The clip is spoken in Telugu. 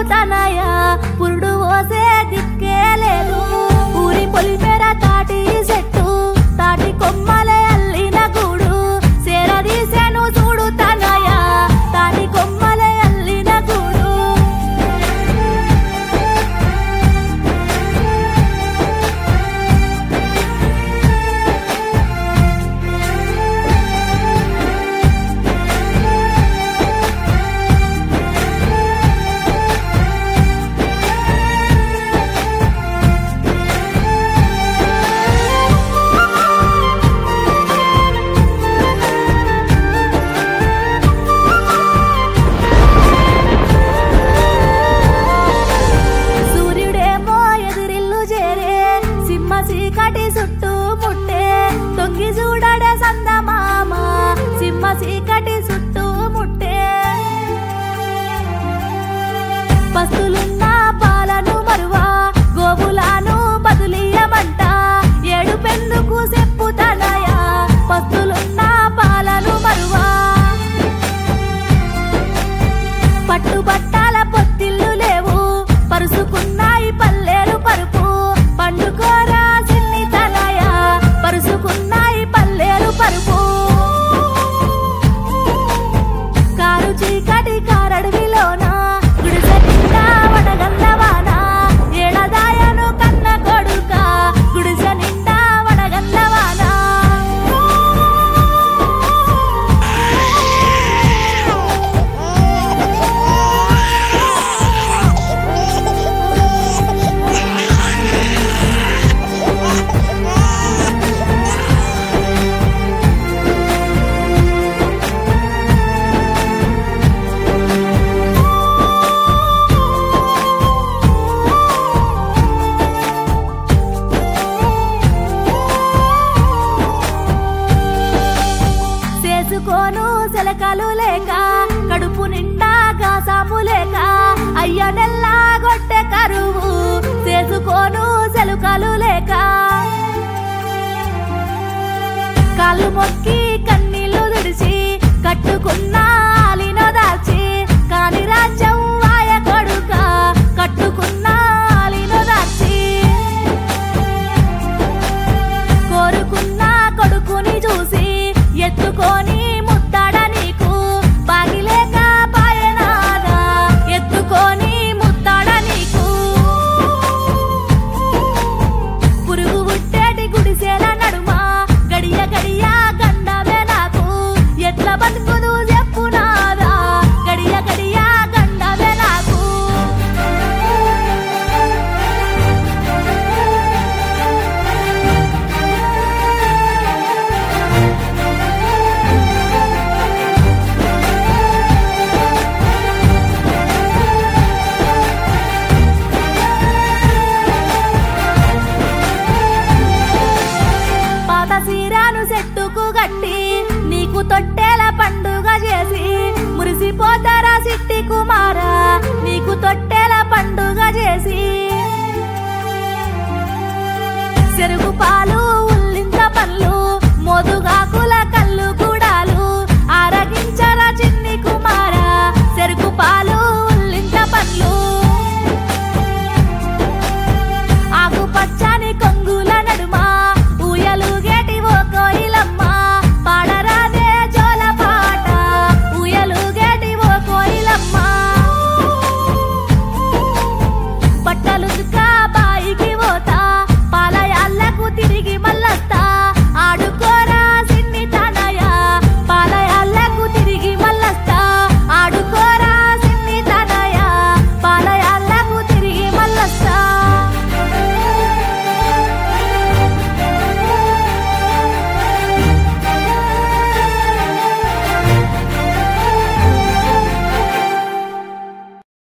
తనయ పురుడు పోసే దిక్కే లేదు ఊరి పొలిమేర తాటి చెట్టు తాటి కొమ్మలే అల్లిన గూడు సేరదీసెను చూడు తనయ తాటి కొమ్మలే అల్లిన గూడు సూర్యుడేమో ఎదురిల్లు చేరే సింహ చీకటి చుట్టూ ముట్టే తొంగి చూడడే సందమామ సింహ చీకటి చుట్టూ ముట్టే పస్తులున్న పాలను మరువా గోవులను బదులియమంట ఏడు పెందుకు చెప్పుతానయా పస్తులున్న పాలను మరువా పట్టుబట్టాల పొత్తిల్లు లేవు పరుసుకున్నాయి పల్లెలు పరుపు పండుకోరా సిన్ని తనయ పరుసుకున్నాయి పల్లెలు పరుపు కారు చీకటి కారడవిలోన గుడిసె నిండా వడగల్లవాన ఏడదాయను కన్న కొడుక గుడిసె నిండా వడగల్లవాన చేసుకోను సెలకలు లేక కడుపు నిండా గాసాము లేక అయ్య నెల్లా గొట్టె కరువు చేసుకోను సెలుకలు లేక కాళ్ళు మొక్కి కన్నీళ్లు తుడిచి కట్టుకున్న ఆలినో దాచి కాని రాజ్యం వాయ కొడుక కట్టుకున్న ఆలినో దాచి కోరుకున్న కొడుకుని చూసి ఎత్తుకొని ముద్దాడ నీకు బాగిలేక పాయనాదా ఎత్తుకొని ముద్దాడ నీకు పురుగు పుట్టేటి గుడిసేల నడుమ గడియ గడియ గండవే నాకు ఎట్ల బతుకుదు చెప్పునాదా గడియ గడియ గండవే నాకు పాత సీరాను చెట్టుకు గట్టి నీకు తొట్టెల పండుగ చేసి మురిసిపోతారా సిట్టి కుమారా నీకు తొట్టెల పండుగ చేసి చెరుగు పాలు ఉల్లింత పళ్ళు మోదుగాకు